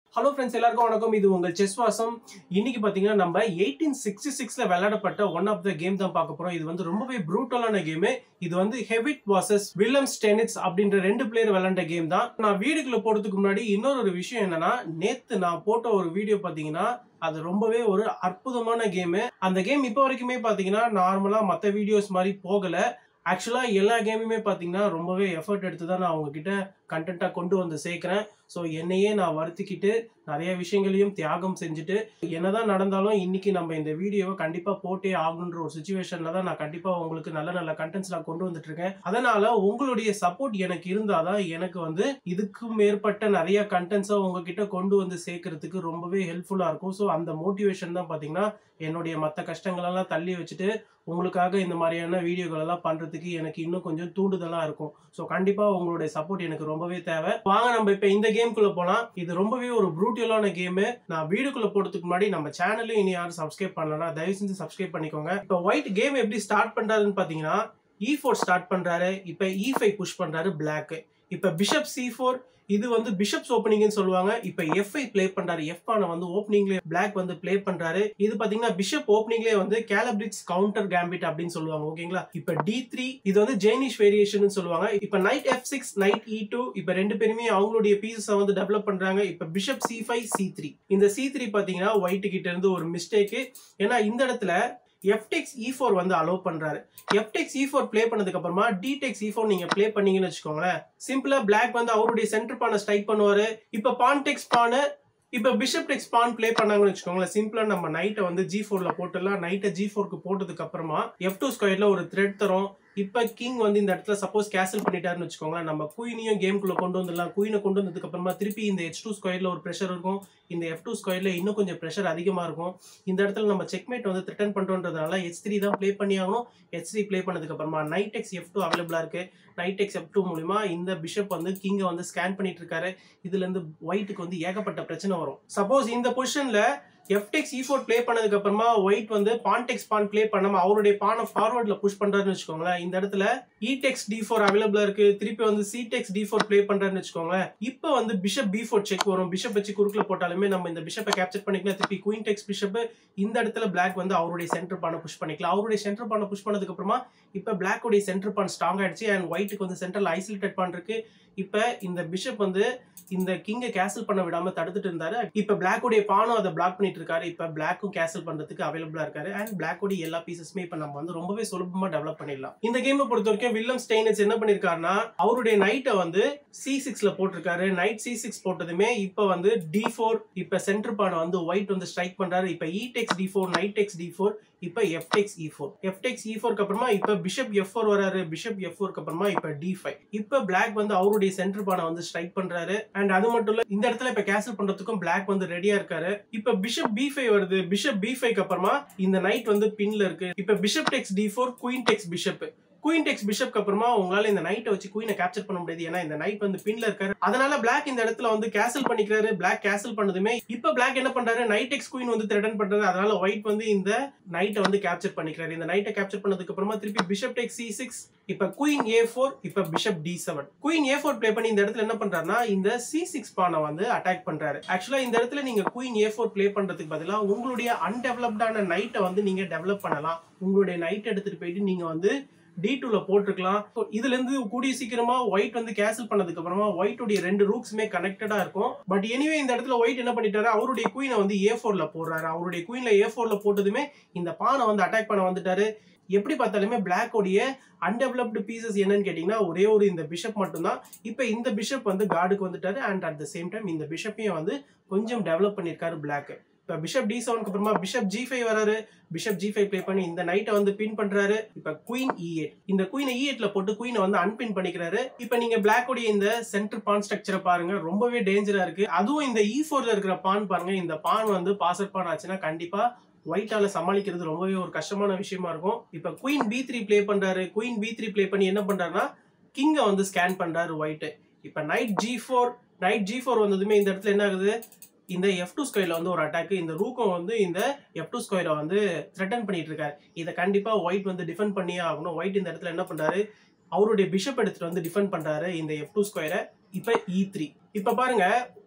hello friends எல்லாருக்கும் வணக்கம் இது உங்கள் செஸ் வாசம் இன்னைக்கு பார்த்தீங்கன்னா நம்ம எயிட்டீன் சிக்ஸ்டி சிக்ஸ்ல விளையாடப்பட்ட ஒன் ஆஃப் த கேம் தான் பார்க்க போறோம் இது வந்து ரொம்பவே ப்ரூட்டலான கேம் இது வந்து ஹெவிட் வாசஸ் வில்லம் ஸ்டெனிட்ஸ் அப்படின்ற ரெண்டு பிளேயர் விளையாண்ட கேம் தான் நான் வீடியோக்குள்ள போறதுக்கு முன்னாடி இன்னொரு ஒரு விஷயம் என்னன்னா நேத்து நான் போட்ட ஒரு வீடியோ பார்த்தீங்கன்னா அது ரொம்பவே ஒரு அற்புதமான கேமு அந்த கேம் இப்போ வரைக்குமே பார்த்தீங்கன்னா நார்மலா மற்ற வீடியோஸ் மாதிரி போகல ஆக்சுவலா எல்லா கேமுமே பார்த்தீங்கன்னா ரொம்பவே எஃபர்ட் எடுத்து தான் நான் உங்ககிட்ட கண்டென்ட்டாக கொண்டு வந்து சேர்க்குறேன் ஸோ என்னையே நான் வருத்திக்கிட்டு நிறைய விஷயங்களையும் தியாகம் செஞ்சுட்டு என்னதான் நடந்தாலும் இன்னைக்கு நம்ம இந்த வீடியோவை கண்டிப்பாக போட்டே ஆகணுன்ற ஒரு சுச்சுவேஷனில் தான் நான் கண்டிப்பாக உங்களுக்கு நல்ல நல்ல கண்டென்ட்ஸ் நான் கொண்டு வந்துட்டு இருக்கேன் அதனால உங்களுடைய சப்போர்ட் எனக்கு இருந்தால் தான் எனக்கு வந்து இதுக்கு மேற்பட்ட நிறைய கண்டென்ட்ஸை உங்ககிட்ட கொண்டு வந்து சேர்க்கறதுக்கு ரொம்பவே ஹெல்ப்ஃபுல்லாக இருக்கும் ஸோ அந்த மோட்டிவேஷன் தான் பார்த்தீங்கன்னா என்னுடைய மற்ற கஷ்டங்களெல்லாம் தள்ளி வச்சுட்டு உங்களுக்காக இந்த மாதிரியான வீடியோகள் எல்லாம் பண்றதுக்கு எனக்கு இன்னும் கொஞ்சம் தூண்டுதலா இருக்கும் ஸோ கண்டிப்பா உங்களுடைய சப்போர்ட் எனக்கு ரொம்பவே தேவை வாங்க நம்ம இப்ப இந்த கேம்குள்ள போலாம் இது ரொம்பவே ஒரு ப்ரூட்டியலான கேம் நான் வீடியோக்குள்ள போறதுக்கு முன்னாடி நம்ம சேனலையும் இனி யாரும் சப்ஸ்கிரைப் பண்ணலன்னா தயவு செஞ்சு சப்ஸ்கிரைப் பண்ணிக்கோங்க இப்போ ஒயிட் கேம் எப்படி ஸ்டார்ட் பண்றாருன்னு பாத்தீங்கன்னா இ ஃபோர் ஸ்டார்ட் பண்றாரு இப்போ இ ஃபைவ் புஷ் பண்றாரு பிளாக் இப்போ பிஷப் சி ஃபோர் இது வந்து பிஷப்ஸ் ஓப்பனிங்னு சொல்லுவாங்க இப்போ எஃப் ஐ ப்ளே பண்றாரு எஃப் ஆன வந்து ஓப்பனிங்லேயே பிளாக் வந்து ப்ளே பண்றாரு இது பாத்தீங்கன்னா பிஷப் ஓப்பனிங்லேயே வந்து கேலபிரிட்ஸ் கவுண்டர் கேம்பிட் அப்படின்னு சொல்லுவாங்க ஓகேங்களா இப்போ டி த்ரீ இது வந்து ஜெய்னிஷ் வேரியேஷன் சொல்லுவாங்க இப்போ knight F six knight E two இப்போ ரெண்டு பேருமே அவங்களுடைய பீசஸை வந்து டெவலப் பண்றாங்க இப்போ bishop C five C three இந்த சி த்ரீ பாத்தீங்கன்னா ஒயிட் கிட்ட இருந்து ஒரு மிஸ்டேக்கு ஏன்னா இந்த இடத்துல எஃப்டெக்ஸ் இ ஃபோர் வந்து அலோவ் பண்றாரு எஃப்டெக்ஸ் இ ஃபோர் ப்ளே பண்ணதுக்கு அப்புறமா டிடெக்ஸ் இ ஃபோர் நீங்க ப்ளே பண்ணீங்கன்னு வச்சுக்கோங்களேன் சிம்பிளா பிளாக் வந்து அவருடைய சென்டர் பானை ஸ்ட்ரைக் பண்ணுவாரு இப்ப பான்டெக்ஸ் பானை இப்ப பிஷப் டெக்ஸ் பான் ப்ளே பண்ணாங்கன்னு வச்சுக்கோங்களேன் சிம்பிளா நம்ம நைட்டை வந்து ஜி ஃபோர்ல போட்டுலாம் நைட்டை ஜி ஃபோருக்கு போட்டதுக்கு அப்புறமா எஃப் டூ ஸ்கொயர்ல ஒரு த்ரெட் தரும் இப்ப கிங் வந்து இந்த இடத்துல சப்போஸ் கேசல் பண்ணிட்டாருன்னு வச்சுக்கோங்களேன் நம்ம குயினையும் கேம்குள்ள கொண்டு வந்துடலாம் குயினை கொண்டு வந்ததுக்கு அப்புறமா திருப்பி இந்த ஹெச் டூ ஸ்கொயர்ல ஒரு ப்ரெஷர் இருக்கும் இந்த எஃப் டூ ஸ்கொயர்ல இன்னும் கொஞ்சம் ப்ரெஷர் அதிகமா இருக்கும் இந்த இடத்துல நம்ம செக்மேட் வந்து த்ரிட்டன் பண்றோன்றதுனால ஹெச் த்ரீ தான் ப்ளே பண்ணி ஆகணும் ஹெச் த்ரீ ப்ளே பண்ணதுக்கு அப்புறமா நைட் எக்ஸ் எஃப் டூ அவைலபிளா இருக்கு நைட் எக்ஸ் எஃப் டூ மூலியமா இந்த பிஷப் வந்து கிங்கை வந்து ஸ்கேன் பண்ணிட்டு இருக்காரு இதுல இருந்து ஒயிட்டுக்கு வந்து ஏகப்பட்ட பிரச்சனை வரும் சப்போஸ் இந்த பொசிஷன்ல எஃப்டெக்ஸ் இ ஃபோர் ப்ளே பண்ணதுக்கு அப்புறமா ஒயிட் வந்து பான்டெக்ஸ் பான் ப்ளே பண்ணாம அவருடைய பானை ஃபார்வர்ட்ல புஷ் பண்றாருன்னு வச்சுக்கோங்களேன் இந்த இடத்துல இடெக்ஸ் டி ஃபோர் அவைலபிளா இருக்கு திருப்பி வந்து சிடெக்ஸ் டி ஃபோர் ப்ளே பண்றாருன்னு வச்சுக்கோங்களேன் இப்போ வந்து பிஷப் பி ஃபோர் செக் வரும் பிஷப் வச்சு குறுக்கில் போட்டாலுமே நம்ம இந்த பிஷப்பை கேப்சர் பண்ணிக்கலாம் திருப்பி குயின் டெக்ஸ் பிஷப் இந்த இடத்துல பிளாக் வந்து அவருடைய சென்டர் பானை புஷ் பண்ணிக்கலாம் அவருடைய சென்டர் பானை புஷ் பண்ணதுக்கு அப்புறமா இப்போ பிளாக் உடைய சென்டர் பான் ஸ்ட்ராங் ஆயிடுச்சு அண்ட் ஒயிட்டுக்கு வந்து சென்டர்ல ஐசோலேட்டட் பான் இருக்கு இப்போ இந்த பிஷப் வந்து இந்த கிங்கை கேசல் பண்ண விடாம தடுத்துட்டு இருந்தாரு இப்ப பிளாக் உடைய பானும் அதை பிளாக் பண்ணிட்டு இருக்காரு இப்ப பிளாக்கும் கேசல் பண்றதுக்கு அவைலபிளா இருக்காரு அண்ட் பிளாக் உடைய எல்லா பீசஸுமே இப்ப நம்ம வந்து ரொம்பவே சுலபமா டெவலப் பண்ணிடலாம் இந்த கேமை பொறுத்த வரைக்கும் வில்லம் ஸ்டெயினஸ் என்ன பண்ணிருக்காருன்னா அவருடைய நைட்டை வந்து சி சிக்ஸ்ல போட்டிருக்காரு நைட் சி சிக்ஸ் போட்டதுமே இப்ப வந்து டி ஃபோர் இப்ப சென்டர் பானை வந்து ஒயிட் வந்து ஸ்ட்ரைக் பண்றாரு இப்ப E takes D four knight takes D four இப்ப F takes E four F takes E ஃபோருக்கு அப்புறமா இப்ப பிஷப் எஃப் ஃபோர் வராரு பிஷப் எஃப் ஃபோருக்கு அப்புறமா இப்ப டி ஃபைவ் இப்ப பிளாக் வந்து அவருடைய சென்டர் பானை வந்து ஸ்ட்ரைக் பண்றாரு அண்ட் அது மட்டும் இல்ல இந்த இடத்துல இப்ப கேன்சல் பண்றதுக்கும் பிளாக் வந்து ரெடியா இருக்காரு இப்ப பிஷப் பி ஃபைவ் வருது பிஷப் பி ஃபைவ் அப்புறமா இந்த நைட் வந்து பின்ல இருக்கு இப்ப bishop takes D four queen takes bishop queen takes பிஷப்க்கு அப்புறமா உங்களால இந்த நைட்டை வச்சு குயினை கேப்சர் பண்ண முடியாது ஏன்னா இந்த நைட் வந்து பின்ல இருக்காரு அதனால பிளாக் இந்த இடத்துல வந்து கேசல் பண்ணிக்கிறாரு பிளாக் கேசல் பண்ணதுமே இப்ப பிளாக் என்ன பண்றாரு நைட் எக்ஸ் குயின் வந்து த்ரெட்டன் பண்றாரு அதனால ஒயிட் வந்து இந்த நைட்டை வந்து கேப்சர் பண்ணிக்கிறாரு இந்த நைட்டை கேப்சர் பண்ணதுக்கு அப்புறமா திருப்பி பிஷப் டெக்ஸ் சி சிக்ஸ் இப்ப குயின் ஏ ஃபோர் இப்ப bishop D seven queen A four play பண்ணி இந்த இடத்துல என்ன பண்றாருன்னா இந்த சி சிக்ஸ் பானை வந்து அட்டாக் பண்றாரு ஆக்சுவலா இந்த இடத்துல நீங்க குயின் ஏ ஃபோர் ப்ளே பண்றதுக்கு பதிலாக உங்களுடைய அன்டெவலப்டான நைட்டை வந்து நீங்க டெவலப் பண்ணலாம் உங்களுடைய நைட் எடுத்துட்டு போயிட்டு நீங்க வந்து டி டூல போட்டிருக்கலாம் இதுல இருந்து கூடிய சீக்கிரமா ஒயிட் வந்து கேன்சல் பண்ணதுக்கு அப்புறமா ஒயிட்டுடைய ரெண்டு ரூக்ஸுமே கனெக்டடா இருக்கும் பட் எனிவே இந்த இடத்துல ஒயிட் என்ன பண்ணிட்டாரு அவருடைய குயினை வந்து ஏ ஃபோர்ல போடுறாரு அவருடைய குயின்ல ஏ ஃபோர்ல போட்டதுமே இந்த பானை வந்து அட்டாக் பண்ண வந்துட்டாரு எப்படி பார்த்தாலுமே பிளாக்கோடைய அன்டெவலப்டு பீசஸ் என்னன்னு கேட்டிங்கன்னா ஒரே ஒரு இந்த பிஷப் மட்டும்தான் இப்போ இந்த பிஷப் வந்து கார்டுக்கு வந்துட்டாரு and at the same time இந்த பிஷப்பையும் வந்து கொஞ்சம் டெவலப் பண்ணியிருக்காரு பிளாக் இப்போ பிஷப் டி செவனுக்கு அப்புறமா பிஷப் ஜி ஃபைவ் வராரு பிஷப் ஜி ஃபைவ் ப்ளே பண்ணி இந்த நைட்டை வந்து பின் பண்றாரு இப்போ குயின் இ எயிட் இந்த குயினை இ எயிட்ல போட்டு குயினை வந்து அன்பின் பண்ணிக்கிறாரு இப்போ நீங்க பிளாக்கோடைய இந்த சென்டர் பான் ஸ்ட்ரக்சரை பாருங்க ரொம்பவே டேஞ்சரா இருக்கு அதுவும் இந்த இ ஃபோர்ல இருக்கிற பான் பாருங்க இந்த பான் வந்து பாசர் பான் ஆச்சுன்னா கண்டிப்பா ஒயிட்டால சமாளிக்கிறது ரொம்பவே ஒரு கஷ்டமான விஷயமா இருக்கும் இப்ப குயின் பி த்ரீ பிளே பண்றாரு குயின் பி த்ரீ பிளே பண்ணி என்ன பண்றாருன்னா கிங்கை வந்து ஸ்கேன் பண்றாரு ஒயிட் இப்ப knight G four knight G four வந்ததுமே இந்த இடத்துல என்ன ஆகுது இந்த எஃப் டூ ஸ்கொயர்ல வந்து ஒரு அட்டாக் இந்த ரூக்கம் வந்து இந்த எஃப் டூ ஸ்கொயரை வந்து த்ரெட்டன் பண்ணிட்டு இருக்காரு இதை கண்டிப்பா ஒயிட் வந்து டிஃபெண்ட் பண்ணியே ஆகணும் ஒயிட் இந்த இடத்துல என்ன பண்றாரு அவருடைய பிஷப் எடுத்துட்டு வந்து டிஃபெண்ட் பண்றாரு இந்த எஃப் டூ ஸ்கொயரை இப்ப இ த்ரீ இப்ப பாருங்க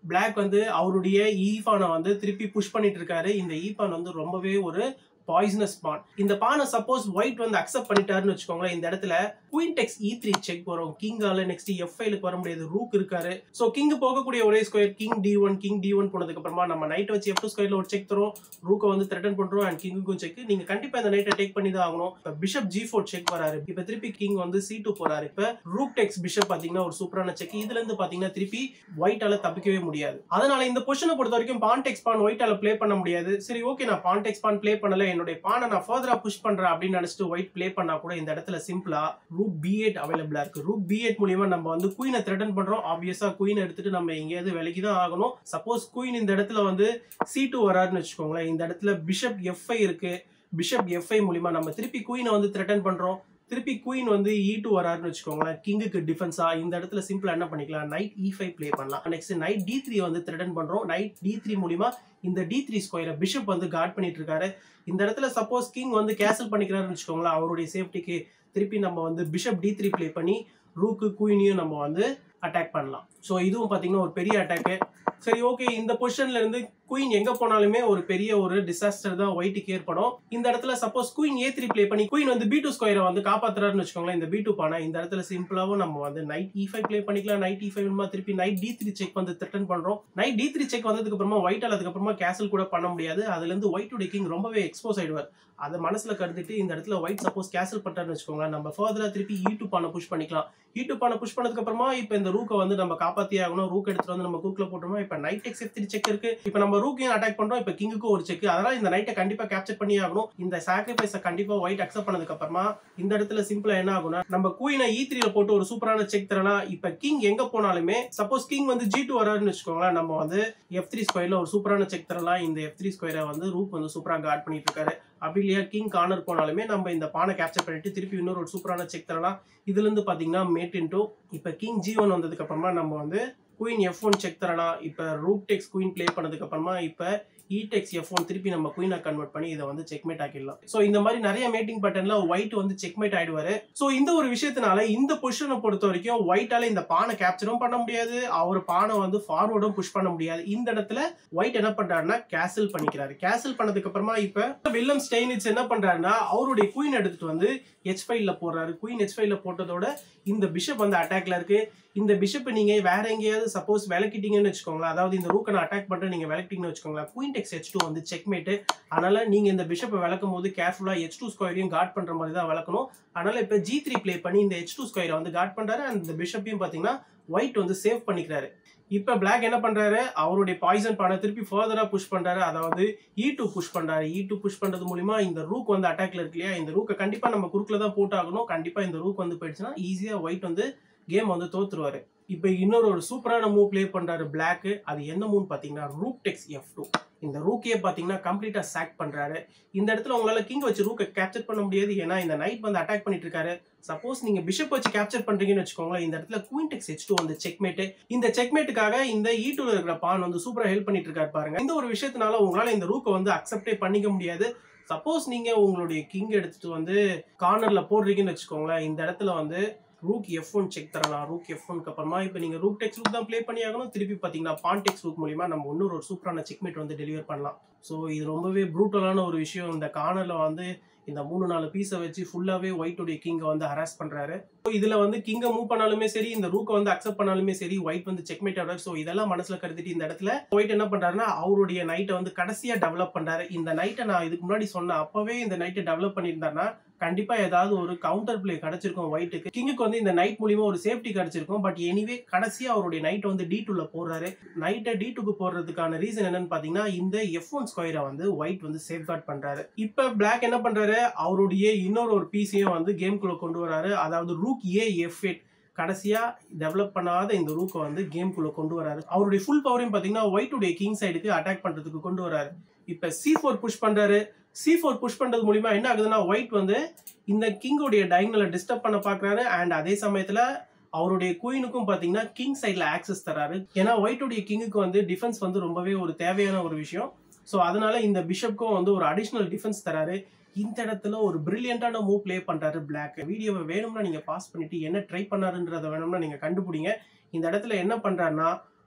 பிளாக் வந்து அவருடைய ஈபானை வந்து திருப்பி புஷ் பண்ணிட்டு இருக்காரு இந்த ஈபான் வந்து ரொம்பவே ஒரு பாய்சனஸ் பான் இந்த பானை சப்போஸ் ஒயிட் வந்து அக்செப்ட் பண்ணிட்டாருன்னு வச்சுக்கோங்களேன் இந்த இடத்துல queen takes E three check வரும் கிங்கால நெக்ஸ்ட் எஃப் ஐலுக்கு வர முடியாது ரூக் இருக்காரு ஸோ கிங் போகக்கூடிய ஒரே square king D one king D one போனதுக்கு அப்புறமா நம்ம நைட் வச்சு எஃப் டூ ஸ்கொயர்ல ஒரு செக் தரும் ரூக்கை வந்து த்ரெட்டன் பண்றோம் அண்ட் கிங்குக்கும் செக் நீங்க கண்டிப்பா இந்த நைட்டை டேக் பண்ணி தான் ஆகணும் இப்போ பிஷப் ஜி ஃபோர் செக் வராரு இப்போ திருப்பி கிங் வந்து சி டூ போறாரு இப்போ ரூக் டெக்ஸ் பிஷப் பாத்தீங்கன்னா ஒரு சூப்பரான செக் இதுல இருந்து பாத்தீங்கன்னா திருப்பி ஒயிட்டால தப்பிக்கவே முடியாது அதனால இந்த பொசிஷனை பொறுத்த வரைக்கும் பான் டெக்ஸ் பான் ஒயிட்டால ப்ளே பண்ண முடியாது சரி ஓகே நான் பான் டெக்ஸ் பான் ப்ளே பண்ணல என்னுடைய பானை நான் ஃபர்தரா புஷ் பண்றேன் அப்படின்னு நினைச்சிட்டு ஒயிட் ப்ளே பண்ணா கூட இந்த இடத்துல சிம்பிளா ரூக் பி எயிட் அவைலபிளா இருக்கு ரூக் பி எயிட் மூலியமா நம்ம வந்து குயினை த்ரெட்டன் பண்றோம் ஆப்வியஸா குயின் எடுத்துட்டு நம்ம எங்கேயாவது விலைக்கு தான் ஆகணும் சப்போஸ் குயின் இந்த இடத்துல வந்து சி டூ வராருன்னு வச்சுக்கோங்களேன் இந்த இடத்துல பிஷப் எஃப்ஐ இருக்கு பிஷப் எஃப்ஐ மூலியமா நம்ம திருப்பி குயினை வந்து த்ரெட்டன் பண்றோம் திருப்பி குயின் வந்து இ டூ வராருன்னு வச்சுக்கோங்களேன் கிங்குக்கு டிஃபென்ஸா இந்த இடத்துல சிம்பிளா என்ன பண்ணிக்கலாம் நைட் இ ஃபைவ் ப்ளே பண்ணலாம் நெக்ஸ்ட் நைட் டி த்ரீ வந்து த்ரெட்டன் பண்றோம் நைட் டி த்ரீ மூலியமா இந்த டி த்ரீ ஸ்கொயரை பிஷப் வந்து கார்ட் பண்ணிட்டு இருக்காரு இந்த இடத்துல சப்போஸ் கிங் வந்து கேசல் பண்ணிக்கிறாருன்னு வச்சுக்கோங்களேன் அவருடைய சேஃப்டிக்கு திருப்பி நம்ம வந்து பிஷப் டி த்ரீ ப்ளே பண்ணி ரூக்கு குயினையும் நம்ம வந்து அட்டாக் பண்ணலாம் ஸோ இதுவும் பார்த்தீங்கன்னா ஒரு பெரிய அட்டாக்கு சரி ஓகே இந்த பொசிஷன்ல இருந்து குயின் எங்க போனாலுமே ஒரு பெரிய ஒரு டிசாஸ்டர் தான் ஒயிட்டுக்கு ஏற்படும் இந்த இடத்துல suppose queen A three play பண்ணி குயின் வந்து பி டூ ஸ்கொயரை வந்து காப்பாத்துறாருன்னு வச்சுக்கோங்களேன் இந்த பி டூ பானை இந்த இடத்துல சிம்பிளாவும் நம்ம வந்து நைட் இ ஃபைவ் ப்ளே பண்ணிக்கலாம் நைட் இ ஃபைவ் திருப்பி நைட் டி த்ரீ செக் வந்து த்ரெட்டன் பண்றோம் நைட் டி த்ரீ செக் வந்ததுக்கு அப்புறமா ஒயிட் அதுக்கப்புறமா கேசல் கூட பண்ண முடியாது அதுல இருந்து ஒயிட் உடைய கிங் ரொம்பவே எக்ஸ்போஸ் ஆயிடுவார் அதை மனசுல கருதிட்டு இந்த இடத்துல ஒயிட் சப்போஸ் கேசல் பண்றாருன்னு வச்சுக்கோங்களேன் நம்ம ஃபர்தரா திருப்பி இ டூ பானை புஷ் பண்ணிக்கலாம் இ டூ பானை புஷ் பண்ணதுக்கு அப்புறமா இப்போ இந்த ரூக்கை வந்து நம்ம காப்பாத்தி ஆகணும் ரூக் எடுத்துட்டு வந்து நம்ம குரூக்ல போட்டோம்னா இப்போ knight X F three check இருக்கு இப்போ நம்ம ரூக்கையும் அட்டாக் பண்றோம் இப்போ கிங்குக்கும் ஒரு செக் அதனால இந்த நைட்டை கண்டிப்பா கேப்சர் பண்ணி ஆகணும் இந்த சாக்ரிஃபைஸை கண்டிப்பா ஒயிட் அக்செப்ட் பண்ணதுக்கு அப்புறமா இந்த இடத்துல சிம்பிளா என்ன ஆகும்னா நம்ம குயினை இ த்ரீல போட்டு ஒரு சூப்பரான செக் தரலாம் இப்போ கிங் எங்க போனாலுமே சப்போஸ் கிங் வந்து ஜி டூ வராருன்னு வச்சுக்கோங்களேன் நம்ம வந்து எஃப் த்ரீ ஸ்கொயர்ல ஒரு சூப்பரான செக் தரலாம் இந்த எஃப் த்ரீ ஸ்கொயரை வந்து ரூக் வந்து சூப்பரா கார்ட் பண்ணிட்டு இருக்காரு அப்படி இல்லையா கிங் கார்னர் போனாலுமே நம்ம இந்த பானை கேப்சர் பண்ணிட்டு திருப்பி இன்னொரு ஒரு சூப்பரான செக் தரலாம் இதுல இருந்து பாத்தீங்கன்னா mate in two king G one வந்ததுக்கு அப்புறமா நம்ம வந்து குயின் எஃப் ஒன் செக் தரலாம் இப்போ ரூட் டெக்ஸ் குயின் ப்ளே பண்ணதுக்கு அப்புறமா இப்போ இ டெக்ஸ் எஃப் ஒன் திருப்பி நம்ம குயினை கன்வெர்ட் பண்ணி இதை வந்து செக்மேட் ஆக்கிடலாம் ஸோ இந்த மாதிரி நிறைய மேட்டிங் பேட்டர்ல ஒயிட் வந்து செக்மேட் ஆயிடுவாரு ஸோ இந்த ஒரு விஷயத்தினால இந்த பொசிஷனை பொறுத்த வரைக்கும் ஒயிட்டால இந்த பானை கேப்சரும் பண்ண முடியாது அவர் பானை வந்து ஃபார்வர்டும் புஷ் பண்ண முடியாது இந்த இடத்துல ஒயிட் என்ன பண்றாருன்னா கேசல் பண்ணிக்கிறாரு கேசல் பண்ணதுக்கு அப்புறமா இப்ப வில்லம் ஸ்டெயினிட்ஸ் என்ன பண்றாருன்னா அவருடைய குயின் எடுத்துட்டு வந்து ஹெச் ஃபைவ்ல போடுறாரு குயின் ஹெச் ஃபைவ்ல போட்டதோட இந்த பிஷப் வந்து அட்டாக்ல இருக்கு இந்த பிஷப் நீங்க வேற எங்கேயாவது சப்போஸ் விளக்கிட்டீங்கன்னு வச்சுக்கோங்களேன் அதாவது இந்த ரூக்கை நான் அட்டாக் பண்றேன் நீங்க விளக்கிட்டீங்கன்னு வச்சுக்கோங்களேன் குயின் டெக்ஸ் ஹெச் டூ வந்து செக்மேட்டு அதனால நீங்க இந்த பிஷப்பை விளக்கும் போது கேர்ஃபுல்லா ஹெச் டூ ஸ்கொயரையும் கார்ட் பண்ற மாதிரி தான் விளக்கணும் அதனால இப்ப ஜி த்ரீ ப்ளே பண்ணி இந்த ஹெச் டூ ஸ்கொயரை வந்து கார்ட் பண்றாரு அந்த பிஷப்பையும் பாத்தீங்கன்னா ஒயிட் வந்து சேவ் பண்ணிக்கிறாரு இப்ப பிளாக் என்ன பண்றாரு அவருடைய பாய்சன் பானை திருப்பி ஃபர்தரா புஷ் பண்றாரு அதாவது இ டூ புஷ் பண்றாரு இ டூ புஷ் பண்றது மூலியமா இந்த ரூக் வந்து அட்டாக்ல இருக்கு இல்லையா இந்த ரூக்கை கண்டிப்பா நம்ம குறுக்குல தான் போட்டாகணும் கண்டிப்பா இந்த ரூக் வந்து போயிடுச்சுன்னா ஈஸியா ஒயிட் வந்து கேம் வந்து தோத்துருவாரு இப்போ இன்னொரு ஒரு சூப்பரான மூவ் ப்ளே பண்றாரு பிளாக் அது என்ன மூவ் பாத்தீங்கன்னா ரூக் டெக்ஸ் எஃப் டூ இந்த ரூக்கே பாத்தீங்கன்னா கம்ப்ளீட்டா சாக் பண்றாரு இந்த இடத்துல உங்களால கிங் வச்சு ரூக்கை கேப்சர் பண்ண முடியாது ஏன்னா இந்த நைட் வந்து அட்டாக் பண்ணிட்டு இருக்காரு சப்போஸ் நீங்க பிஷப் வச்சு கேப்சர் பண்றீங்கன்னு வச்சுக்கோங்களேன் இந்த இடத்துல குயின் டெக்ஸ் ஹெச் டூ வந்து செக்மேட் இந்த செக்மேட்டுக்காக இந்த இ டூல இருக்கிற பான் வந்து சூப்பரா ஹெல்ப் பண்ணிட்டு இருக்காரு பாருங்க இந்த ஒரு விஷயத்தினால உங்களால இந்த ரூக்கை வந்து அக்செப்டே பண்ணிக்க முடியாது சப்போஸ் நீங்க உங்களுடைய கிங் எடுத்துட்டு வந்து கார்னர்ல போடுறீங்கன்னு வச்சுக்கோங்களேன் இந்த இடத்துல வந்து ரூக் எஃப் ஒன் செக் தரலாம் ரூக் எஃப் ஒன்க்கு அப்புறமா இப்போ நீங்கள் ரூக் டெக்ஸ் ரூக் தான் ப்ளே பண்ணி ஆகணும் திருப்பி பார்த்தீங்கன்னா பான்டெக்ஸ் ரூக் மூலியமா நம்ம இன்னொரு ஒரு சூப்பரான செக்மேட் வந்து டெலிவர் பண்ணலாம் ஸோ இது ரொம்பவே ப்ரூட்டலான ஒரு விஷயம் இந்த கார்னரில் வந்து இந்த மூணு நாலு பீஸை வச்சு ஃபுல்லாகவே ஒயிட்டுடைய கிங்கை வந்து ஹராஸ் பண்ணுறாரு ஸோ இதில் வந்து கிங்கை மூவ் பண்ணாலுமே சரி இந்த ரூக்கை வந்து அக்செப்ட் பண்ணாலுமே சரி ஒயிட் வந்து செக்மேட் ஆகிறார் ஸோ இதெல்லாம் மனசில் கருதிட்டு இந்த இடத்துல ஒயிட் என்ன பண்ணுறாருன்னா அவருடைய நைட்டை வந்து கடைசியாக டெவலப் பண்ணுறாரு இந்த நைட்டை நான் இதுக்கு முன்னாடி சொன்னேன் அப்போவே இந்த நைட்டை டெவலப் பண்ணியிருந்தாருன்னா கண்டிப்பா ஏதாவது ஒரு கவுண்டர் பிளே கிடைச்சிருக்கும் ஒயிட்டுக்கு கிங்குக்கு வந்து இந்த நைட் மூலியமா ஒரு சேஃப்டி கிடைச்சிருக்கும் பட் எனிவே கடைசியா அவருடைய நைட் வந்து டி டூல போடுறாரு நைட்டை டி டூக்கு போடுறதுக்கான ரீசன் என்னன்னு பாத்தீங்கன்னா இந்த எஃப் ஒன் ஸ்கொயரை வந்து ஒயிட் வந்து சேஃப் கார்ட் பண்றாரு இப்ப பிளாக் என்ன பண்றாரு அவருடைய இன்னொரு ஒரு பீஸையும் வந்து கேம்குள்ள கொண்டு வராரு அதாவது ரூக் ஏ எஃப் எட் கடைசியா டெவலப் பண்ணாத இந்த ரூக்கை வந்து கேம்குள்ள கொண்டு வராரு அவருடைய ஃபுல் பவரையும் பாத்தீங்கன்னா ஒயிட்டுடைய கிங் சைடுக்கு அட்டாக் பண்றதுக்கு கொண்டு வராரு இப்ப சி ஃபோர் புஷ் பண்றாரு சி ஃபோர் புஷ் பண்றது மூலியமா என்ன ஆகுதுன்னா ஒயிட் வந்து இந்த கிங்கோடைய டைங்களை டிஸ்டர்ப் பண்ண பாக்குறாரு அண்ட் அதே சமயத்துல அவருடைய குயினுக்கும் பாத்தீங்கன்னா கிங் சைட்ல ஆக்சஸ் தராரு ஏன்னா ஒயிட்டுடைய கிங்குக்கு வந்து டிஃபென்ஸ் வந்து ரொம்பவே ஒரு தேவையான ஒரு விஷயம் ஸோ அதனால இந்த பிஷப்க்கும் வந்து ஒரு அடிஷ்னல் டிஃபென்ஸ் தராரு இந்த இடத்துல ஒரு பிரில்லியண்டான மூவ் ப்ளே பண்றாரு பிளாக் வீடியோவை வேணும்னா நீங்க பாஸ் பண்ணிட்டு என்ன ட்ரை பண்ணாருன்றத வேணும்னா நீங்க கண்டுபிடிங்க இந்த இடத்துல என்ன பண்றாருன்னா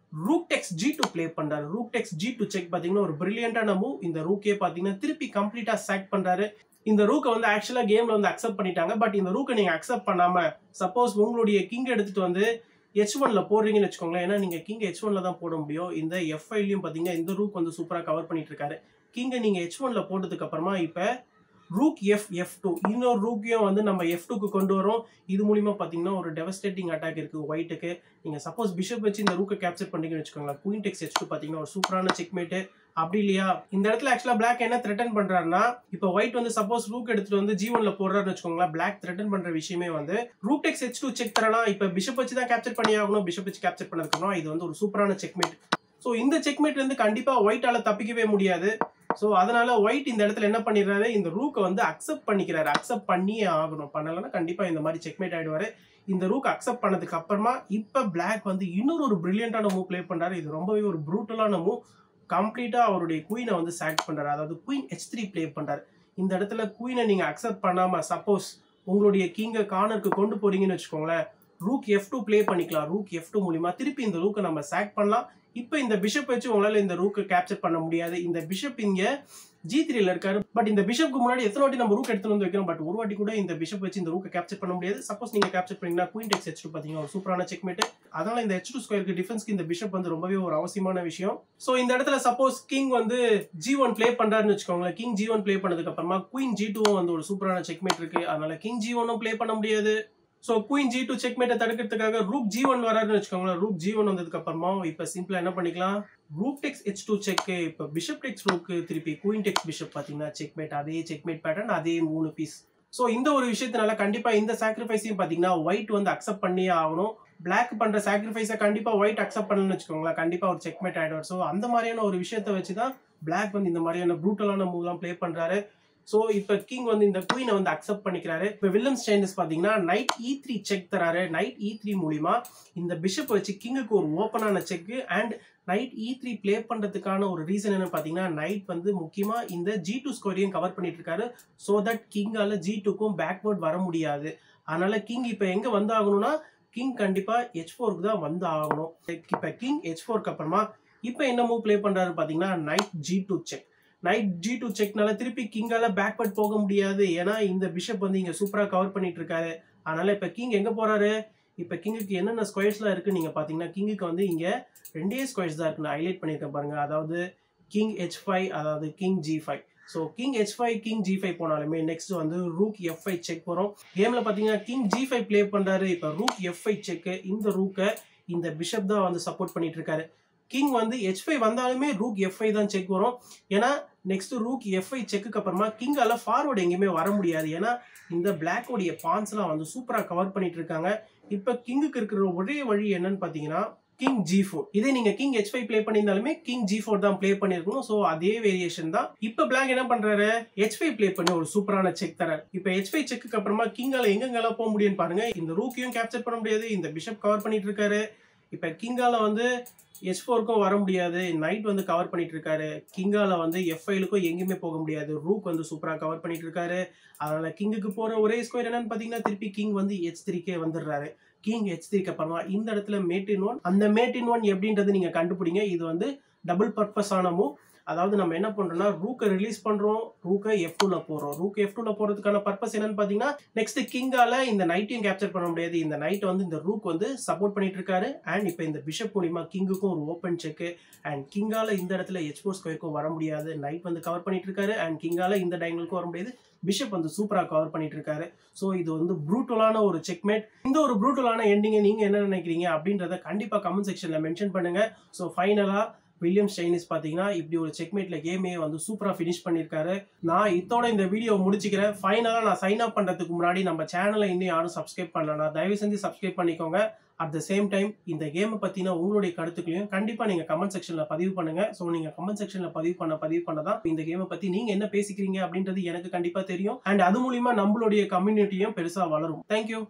rook takes G two play பண்றாரு rook takes G two check பாத்தீங்கன்னா ஒரு பிரில்லியண்டான மூவ் இந்த ரூக்கே பாத்தீங்கன்னா திருப்பி கம்ப்ளீட்டா சாக் பண்றாரு இந்த ரூக்கை வந்து ஆக்சுவலா கேம்ல வந்து அக்செப்ட் பண்ணிட்டாங்க பட் இந்த ரூக்கை நீங்க அக்செப்ட் பண்ணாம சப்போஸ் உங்களுடைய கிங் எடுத்துட்டு வந்து ஹெச் ஒன்ல போடுறீங்கன்னு வச்சுக்கோங்களேன் ஏன்னா நீங்க கிங் ஹெச் ஒன்ல தான் போட முடியும் இந்த எஃப் ஐலையும் பாத்தீங்கன்னா இந்த ரூக் வந்து சூப்பரா கவர் பண்ணிட்டு இருக்காரு கிங்கை நீங்க ஹெச் ஒன்ல போட்டதுக்கு அப்புறமா இப்ப ரூக் எஃப் எஃப் டூ இன்னொரு ரூக்கையும் வந்து நம்ம எஃப் டூக்கு கொண்டு வரோம் இது மூலியமா பாத்தீங்கன்னா ஒரு டெவஸ்டேட்டிங் அட்டாக் இருக்கு ஒயிட்டுக்கு நீங்க சப்போஸ் பிஷப் வச்சு இந்த ரூக்கை கேப்சர் பண்ணீங்கன்னு வச்சுக்கோங்களேன் குயின் டெக்ஸ் ஹெச் டூ பாத்தீங்கன்னா ஒரு சூப்பரான செக்மேட்டு அப்படி இல்லையா இந்த இடத்துல ஆக்சுவலா பிளாக் என்ன த்ரெட்டன் பண்றாருன்னா இப்போ ஒயிட் வந்து சப்போஸ் ரூக் எடுத்துட்டு வந்து ஜி ஒன்ல போடுறாருன்னு வச்சுக்கோங்களேன் பிளாக் த்ரெட்டன் பண்ற விஷயமே வந்து rook takes H two check தரலாம் இப்போ பிஷப் வச்சு தான் கேப்சர் பண்ணி ஆகணும் பிஷப் வச்சு கேப்சர் பண்ணதுக்கப்புறம் இது வந்து ஒரு சூப்பரான செக்மேட் ஸோ இந்த செக்மேட் வந்து கண்டிப்பா ஒயிட்டால தப்பிக்கவே முடியாது ஸோ அதனால ஒயிட் இந்த இடத்துல என்ன பண்ணிடுறாரு இந்த ரூக்கை வந்து அக்செப்ட் பண்ணிக்கிறாரு அக்செப்ட் பண்ணியே ஆகணும் பண்ணலைன்னா கண்டிப்பா இந்த மாதிரி செக்மேட் ஆயிடுவாரு இந்த ரூக் அக்செப்ட் பண்ணதுக்கு அப்புறமா இப்ப பிளாக் வந்து இன்னொரு ஒரு பிரில்லியண்டான மூவ் ப்ளே பண்றாரு இது ரொம்பவே ஒரு ப்ரூட்டலான மூவ் கம்ப்ளீட்டா அவருடைய குயினை வந்து சாக் பண்றாரு அதாவது குயின் ஹெச் த்ரீ ப்ளே பண்றாரு இந்த இடத்துல குயினை நீங்க அக்செப்ட் பண்ணாம சப்போஸ் உங்களுடைய கிங்கை கார்னருக்கு கொண்டு போறீங்கன்னு வச்சுக்கோங்களேன் ரூக் எஃப் டூ ப்ளே பண்ணிக்கலாம் ரூக் எஃப் டூ மூலியமா திருப்பி இந்த ரூக்கை நம்ம சாக் பண்ணலாம் இப்போ இந்த பிஷப் வச்சு உங்களால இந்த ரூக்கை கேப்சர் பண்ண முடியாது இந்த பிஷப் இங்க ஜி த்ரீல இருக்காரு பட் இந்த பிஷப்க்கு முன்னாடி எத்தனை வாட்டி நம்ம ரூக் எடுத்து வந்து வைக்கிறோம் பட் ஒரு வாட்டி கூட இந்த பிஷப் வச்சு இந்த ரூக்கை கேப்சர் பண்ண முடியாது சப்போஸ் நீங்க கேப்சர் பண்ணீங்கன்னா குயின் டெக்ஸ் ஹெச் டூ பாத்தீங்கன்னா ஒரு சூப்பரான செக்மேட் அதனால இந்த ஹெச் டூ ஸ்கொயருக்கு டிஃபென்ஸ்க்கு இந்த பிஷப் வந்து ரொம்பவே ஒரு அவசியமான விஷயம் ஸோ இந்த இடத்துல சப்போஸ் கிங் வந்து ஜி ஒன் ப்ளே பண்றாருன்னு வச்சுக்கோங்களேன் கிங் ஜி ஒன் ப்ளே பண்ணதுக்கு அப்புறமா குயின் ஜி டூவும் வந்து ஒரு சூப்பரான செக்மேட் இருக்கு அதனால கிங் ஜி ஒன்னும் ப்ளே பண்ண முடியாது ஸோ குயின் ஜி டூ செக்மேட்டை தடுக்கிறதுக்காக ரூக் ஜி ஒன் வராருன்னு வச்சுக்கோங்களேன் ரூக் ஜி ஒன் வந்ததுக்கு அப்புறமா இப்போ சிம்பிளா என்ன பண்ணிக்கலாம் rook takes H two check இப்போ பிஷப் டெக்ஸ் ரூக்கு திருப்பி குயின் டெக்ஸ் பிஷப் பார்த்தீங்கன்னா செக்மேட் அதே செக்மேட் பேட்டர்ன் அதே மூணு பீஸ் ஸோ இந்த ஒரு விஷயத்தினால கண்டிப்பா இந்த சாக்ரிஃபைஸையும் பார்த்தீங்கன்னா ஒயிட் வந்து அக்செப்ட் பண்ணியே ஆகணும் பிளாக் பண்ற சாக்ரிஃபைஸை கண்டிப்பா ஒயிட் அக்செப்ட் பண்ணலன்னு வச்சுக்கோங்களேன் கண்டிப்பா ஒரு செக்மேட் ஆயிடும் ஸோ அந்த மாதிரியான ஒரு விஷயத்தை வச்சு தான் பிளாக் வந்து இந்த மாதிரியான ப்ரூட்டலான மூவ்லாம் ப்ளே பண்றாரு ஸோ இப்போ கிங் வந்து இந்த குயினை வந்து அக்செப்ட் பண்ணிக்கிறாரு இப்போ வில்லம் ஸ்டைனஸ் பார்த்தீங்கன்னா நைட் இ த்ரீ செக் தராரு நைட் இ த்ரீ மூலியமா இந்த பிஷப் வச்சு கிங்குக்கு ஒரு ஓப்பனான check and knight e three play பண்ணுறதுக்கான ஒரு ரீசன் என்ன பார்த்தீங்கன்னா நைட் வந்து முக்கியமாக இந்த ஜி டூ ஸ்கோரையும் கவர் பண்ணிட்டு இருக்காரு ஸோ தட் கிங்கால ஜி டூக்கும் பேக்வேர்ட் வர முடியாது அதனால கிங் இப்போ எங்கே வந்தாகணும்னா கிங் கண்டிப்பாக ஹெச் ஃபோருக்கு தான் வந்து ஆகணும் இப்போ கிங் ஹெச் ஃபோருக்கு அப்புறமா இப்போ என்ன மூவ் ப்ளே பண்ணுறாரு பார்த்தீங்கன்னா knight g two check knight g two செக்னால திருப்பி கிங்கால பேக்வர்ட் போக முடியாது ஏன்னா இந்த பிஷப் வந்து இங்க சூப்பரா கவர் பண்ணிட்டு இருக்காரு அதனால இப்ப கிங் எங்க போறாரு இப்ப கிங்குக்கு என்னென்ன ஸ்கொயர்ஸ்லாம் இருக்கு நீங்க பாத்தீங்கன்னா கிங்குக்கு வந்து இங்க ரெண்டே ஸ்கொயர்ஸ் தான் இருக்கு நான் ஹைலைட் பண்ணியிருக்கேன் பாருங்க அதாவது கிங் ஹெச் ஃபைவ் அதாவது king g five so king h five king g five போனாலுமே நெக்ஸ்ட் வந்து ரூக் எஃப் ஃபைவ் செக் போகிறோம் கேமில் பார்த்தீங்கன்னா கிங் ஜி ஃபைவ் ப்ளே பண்ணுறாரு இப்போ ரூக் எஃப் ஃபைவ் செக்கு இந்த ரூக்கை இந்த பிஷப் தான் வந்து சப்போர்ட் பண்ணிட்டு இருக்காரு கிங் வந்து ஹெச் ஃபைவ் வந்தாலுமே ரூக் எஃப் ஃபைவ் தான் செக் வரும் ஏன்னா நெக்ஸ்ட் ரூக் எஃப்ஐ செக்குக்கு அப்புறமா கிங்கால ஃபார்வர்டு எங்கேயுமே வர முடியாது ஏன்னா இந்த பிளாக்கோடைய பான்ஸ்லாம் வந்து சூப்பராக கவர் பண்ணிட்டு இருக்காங்க இப்போ கிங்குக்கு இருக்கிற ஒரே வழி என்னன்னு பார்த்தீங்கன்னா கிங் ஜி ஃபோர் இதே நீங்க கிங் ஹெச் ஃபைவ் ப்ளே பண்ணியிருந்தாலுமே கிங் ஜி ஃபோர் தான் ப்ளே பண்ணிருக்கணும் ஸோ அதே வேரியேஷன் தான் இப்போ பிளாக் என்ன பண்றாரு ஹெச் ஃபைவ் ப்ளே பண்ணி ஒரு சூப்பரான செக் தராரு இப்போ ஹெச் ஃபைவ் செக்கு அப்புறமா கிங்கால எங்கெங்கெல்லாம் போக முடியும்னு பாருங்க இந்த ரூக்கையும் கேப்சர் பண்ண முடியாது இந்த பிஷப் கவர் பண்ணிட்டு இருக்காரு இப்போ கிங்கால வந்து எஸ் ஃபோருக்கும் வர முடியாது நைட் வந்து கவர் பண்ணிட்டு இருக்காரு கிங்கால வந்து எஃப்ஐலுக்கும் எங்கேயுமே போக முடியாது ரூக் வந்து சூப்பராக கவர் பண்ணிட்டு இருக்காரு அதனால கிங்குக்கு போற ஒரே ஸ்கொயர் என்னன்னு பார்த்தீங்கன்னா திருப்பி கிங் வந்து ஹெச் த்ரீக்கே வந்துடுறாரு கிங் ஹெச் த்ரீக்கு அப்புறமா இந்த இடத்துல மேட்டின் ஒன் அந்த மேட்டின் ஒன் எப்படின்றது நீங்க கண்டுபிடிங்க இது வந்து டபுள் பர்பஸ் ஆன மூவ் அதாவது நம்ம என்ன பண்றோம்னா ரூக்கை ரிலீஸ் பண்றோம் ரூக்கை எஃப் டூல போறோம் ரூக் எஃப் டூல போறதுக்கான பர்பஸ் என்னன்னு பாத்தீங்கன்னா நெக்ஸ்ட் கிங்கால இந்த நைட்டையும் கேப்சர் பண்ண முடியாது இந்த நைட் வந்து இந்த ரூக் வந்து சப்போர்ட் பண்ணிட்டு இருக்காரு அண்ட் இப்போ இந்த பிஷப் மூலியமா கிங்குக்கும் ஒரு ஓப்பன் செக் அண்ட் கிங்கால இந்த இடத்துல எச் ஃபோர் ஸ்கொயருக்கும் வர முடியாது நைட் வந்து கவர் பண்ணிட்டு இருக்காரு அண்ட் கிங்கால இந்த டைங்களுக்கும் வர முடியாது பிஷப் வந்து சூப்பரா கவர் பண்ணிட்டு இருக்காரு ஸோ இது வந்து ப்ரூட்டலான ஒரு செக்மேட் இந்த ஒரு ப்ரூட்டலான எண்டிங்கை நீங்க என்ன நினைக்கிறீங்க அப்படின்றத கண்டிப்பா கமெண்ட் செக்ஷன்ல மென்ஷன் பண்ணுங்க ஸோ ஃபைனலா வில்லியம் ஸ்டைனிஸ் பார்த்தீங்கன்னா இப்படி ஒரு செக்மேட்ல கேமே வந்து சூப்பராக ஃபினிஷ் பண்ணியிருக்காரு நான் இதோட இந்த வீடியோ முடிச்சுக்கிறேன் ஃபைனலாக நான் சைன் அப் பண்ணுறதுக்கு முன்னாடி நம்ம சேனலை இன்னும் யாரும் சப்ஸ்கிரைப் பண்ணலன்னா தயவு செஞ்சு சப்ஸ்கிரைப் பண்ணிக்கோங்க அட் த சேம் டைம் இந்த கேமை பற்றின உங்களுடைய கருத்துக்களையும் கண்டிப்பாக நீங்கள் கமெண்ட் செக்ஷனில் பதிவு பண்ணுங்க ஸோ நீங்கள் கமெண்ட் செக்ஷனில் பதிவு பண்ண பதிவு பண்ண தான் இந்த கேமை பற்றி நீங்கள் என்ன பேசிக்கிறீங்க அப்படின்றது எனக்கு கண்டிப்பாக தெரியும் அண்ட் அது மூலியமா நம்மளுடைய கம்யூனிட்டியும் பெருசாக வளரும் தேங்க்யூ